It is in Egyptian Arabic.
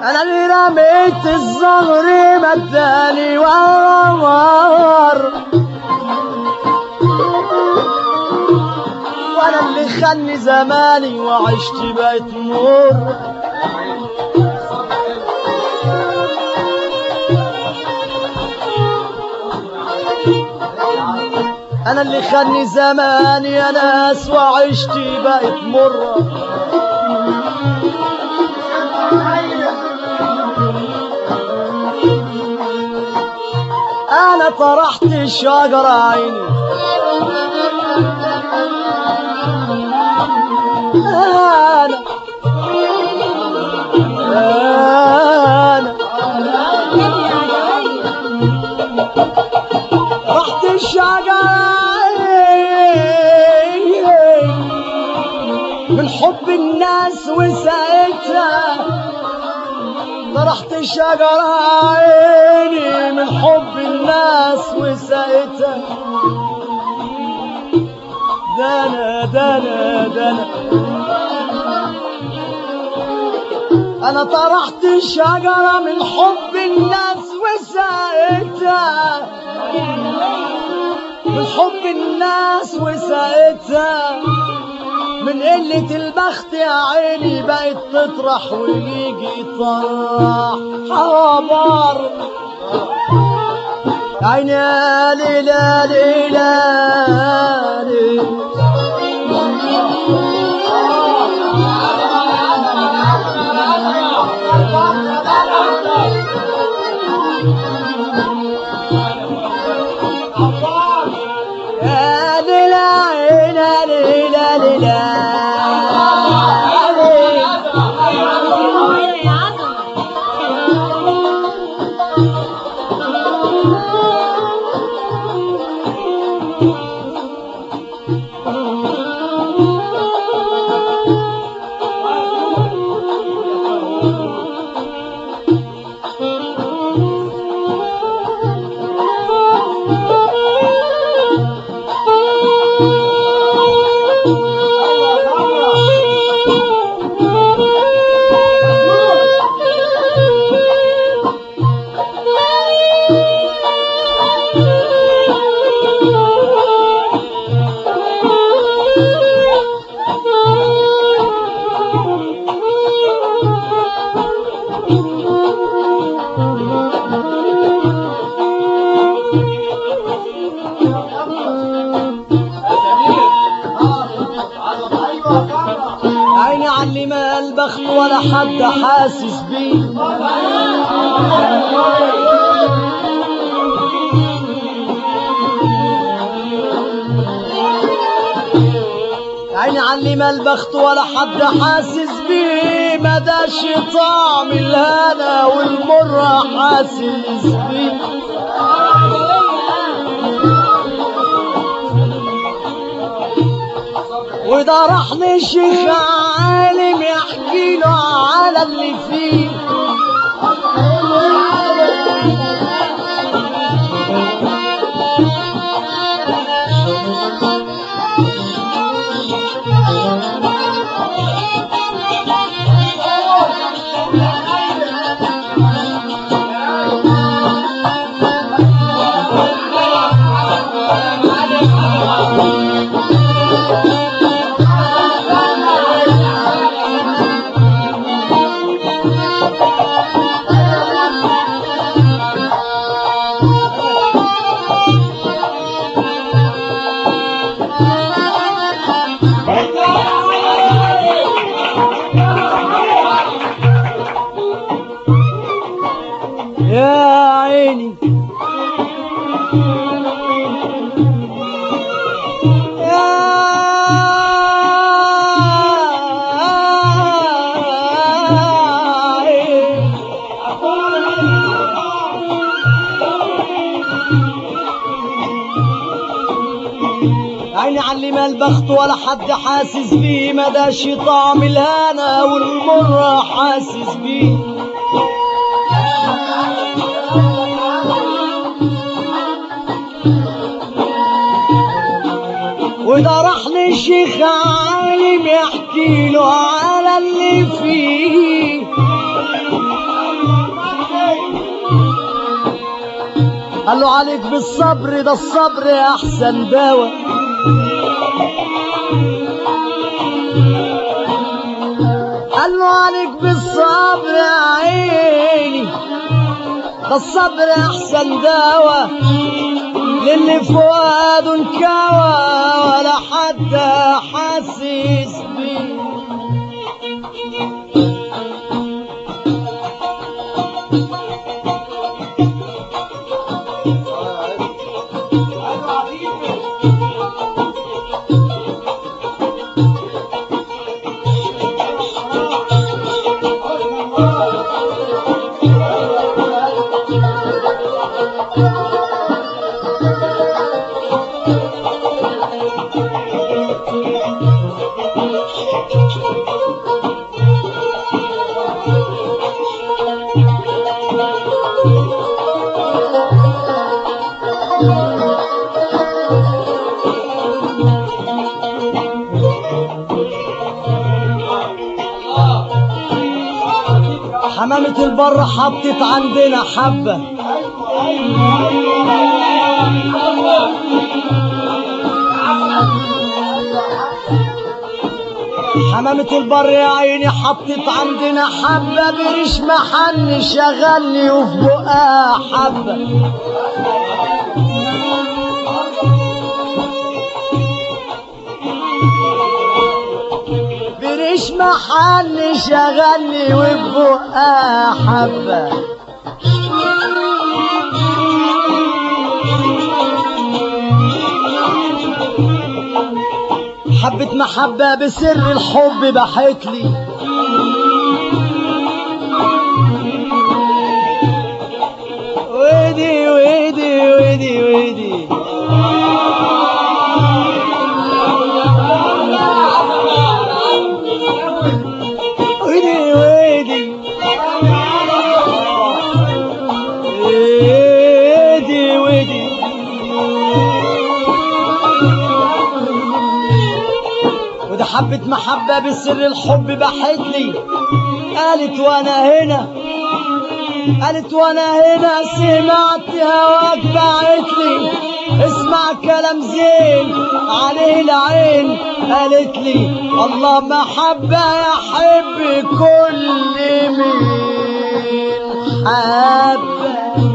انا اللي رميت الزهر مداني ورور وانا اللي خلني زماني وعشت بقيت مر انا اللي خلني زماني يا ناس وعشت بقيت مره انا طرحت الشجرة عيني انا انا رحت الشجرة من حب الناس وساعتها طرحت الشجرة عيني من حب الناس وساعتها دنا دنا دنا انا طرحت الشجرة من حب الناس وساعتها من حب الناس وساعتها من قلة البخت يا عيني بقت تطرح ويجي يطرح حوابار عيني يا ليلى ليلى ليلى يا ليلى عيني ليلى ليلى عيني علي ما البخت ولا حد حاسس بيه عيني علي ما البخت ولا حد حاسس بيه ما داش طعم الهنا والمرة حاسس بيه وده راح للشيخ عالم يحكي له على اللي فيه يا عيني يا عيني عيني علي ما البخت ولا حد حاسس بيه ما داش طعم الهنا والمرة حاسس بيه وده راح للشيخ عالم يحكي له على اللي فيه قال له عليك بالصبر ده الصبر احسن دواء قال له عليك بالصبر يا عيني ده الصبر احسن دواء للي فؤاده انكوى ولا حد حاسس بيه حمامة البر حطت عندنا حبة حمامة البر يا عيني حطت عندنا حبة بريش محن شغلني وفي بقها حبة بريش محل شغلني وفي بقها حبة حبة محبة بسر الحب بحتلي ويدي ويدي ويدي ويدي ويدي ويدي ويدي ويدي وده حبة محبة بسر الحب بحتلي قالت وانا هنا قالت وانا هنا سمعت هواك بعتلي اسمع كلام زين عليه العين قالت لي الله محبة يحب كل مين حبه